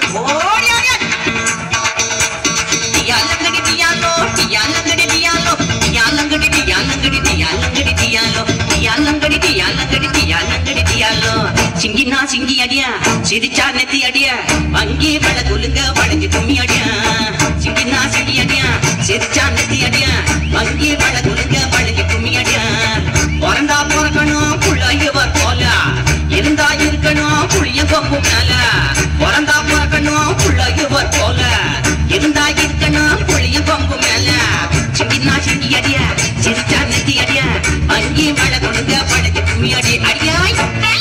ஓடி ஓடி டியாலங்கடி டியாலோ டியாலங்கடி டியாலோ டியாலங்கடி டியாலங்கடி டியாலங்கடி டியாலோ டியாலங்கடி டியாலங்கடி டியாலங்கடி டியாலோ சிங்கினா சிங்கி அடியா சிரிச்சா நெத்தி அடியா வங்கி வள குலுங்க வளைஞ்சு கும்மி அடியா சிங்கினா சிங்கி அடியா சிரிச்சா நெத்தி அடியா வங்கி வள குலுங்க வளைஞ்சு கும்மி அடியா பிறந்தா பிறக்கணும் புள்ளையவர் போல இருந்தா இருக்கணும் புளிய கொம்பு மேல பிறந்தா பிறக்கணும் புள்ளையவர் போல இருந்தா இருக்கணும் புளிய கொம்பு மேல சிங்கினா சிங்கி அடியா சிரிச்சா நெத்தி அடியா வங்கி வள குலுங்க வளைஞ்சு கும்மி அடி அடியாய்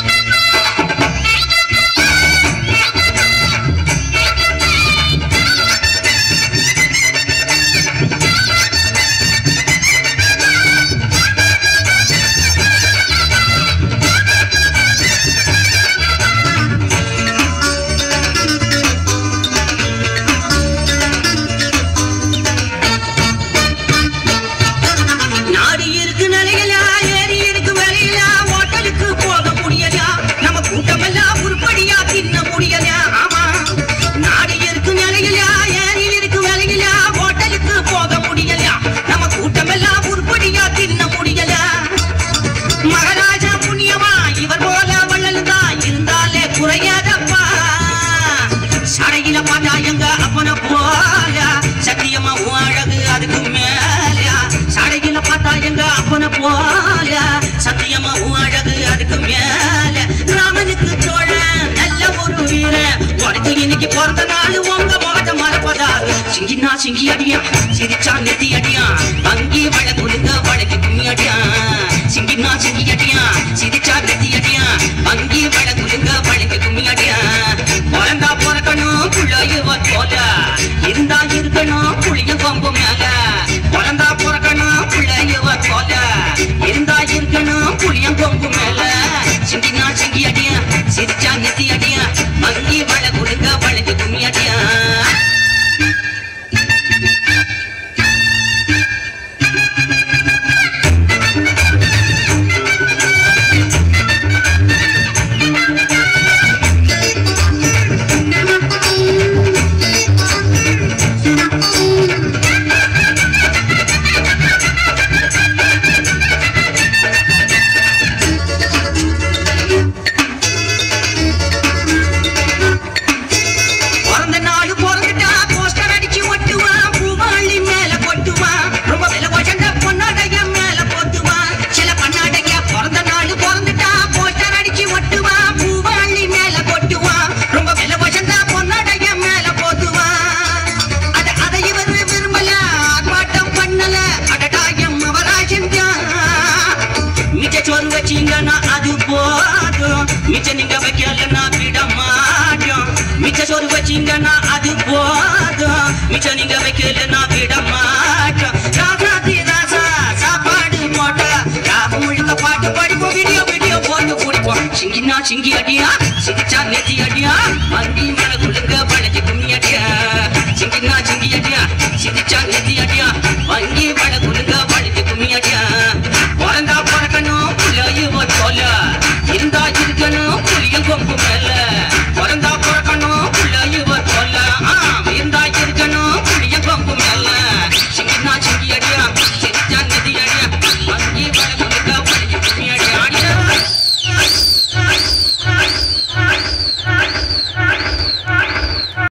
நாடு இருக்கு நிலையிலா ஏரி இருக்கு விலையிலா ஹோட்டலுக்கு போக முடியலா நம்ம கூட்டமெல்லாம் உருப்படியா தின்ன முடியலா ஆமா நாடு இருக்கு நிலையிலா ஏரி இருக்கு விலையிலா ஹோட்டலுக்கு போக முடியலா நம்ம கூட்டமெல்லாம் உருப்படியா தின்ன முடியலா மகாராஜா புண்ணியமா இவர் போல வள்ளல் தான் இருந்தாலே குறையாதப்பா சடையில பார்த்தா எங்க அப்பன போல சத்தியமா உன் அழகு அதுக்கு மேல சடையில பார்த்தா எங்க அப்பன போல சத்தியமா உன் அழகு அதுக்கு மேல ராமனுக்கு தோழன் நல்ல ஒரு வீரன் உனக்கு இன்னைக்கு பிறந்த நாள் உங்க முகத்தை மறப்பதா சிங்கினா சிங்கி அடியா சிரிச்சா நெத்தி அடியா வங்கி வள குலுங்க வழக்கு கும்மி அடியா சிங்கினா சிங்கி அடியா சிரிச்சா நெத்தி அடியா வங்கி வள குலுங்க வழக்கு கும்மி அடியா பிறந்தா பிறக்கணும் புள்ளையவர் போல இருந்தா இருக்கணும் புளிய கொம்பு மேல பிறந்தா பிறக்கணும் புள்ளையவர் போல இருந்தா இருக்கணும் புளிய கொம்பு மேல சிங்கினா சிங்கி அடியா சிரிச்சா நெத்தி அடியா வங்கி வள குலுங்க வழக்கு கும்மி அடியா பிறந்த நாடு பிறந்துட்டா போஸ்டர் அடிச்சு ஒட்டுவான் பூவாளி மேல கொட்டுவான் ரொம்ப விலை கொச்சந்த பொன்னாடைய மேல போட்டுவான் சில பண்ணாடைய பிறந்த நாடு பிறந்துட்டா போஸ்டர் அடிச்சு ஒட்டுவான் பூவாளி மேல கொட்டுவான் ரொம்ப விலை கொச்சந்த பொன்னாடைய மேல போட்டுவான் அத அதை இவர் விரும்பல ஆர்ப்பாட்டம் பண்ணல அடடாயம் அவரா செஞ்சான் மிச்ச சோறு வச்சீங்கன்னா அது போதும் மிச்ச நீங்க வைக்கலன்னா விட மாட்டோம் மிச்ச சோறு வச்சீங்கன்னா அது போதும் மிச்ச நீங்க வைக்கலன்னா விட மாட்டோம் ராசாதி ராசா சாப்பாடு போட்டா ராவு முழுக்க பாட்டு படிப்போம் வீடியோ வீடியோ போட்டு குடிப்போம் சிங்கினா சிங்கி அடியா சிரிச்சா நெத்தி அடியா வண்டி மேல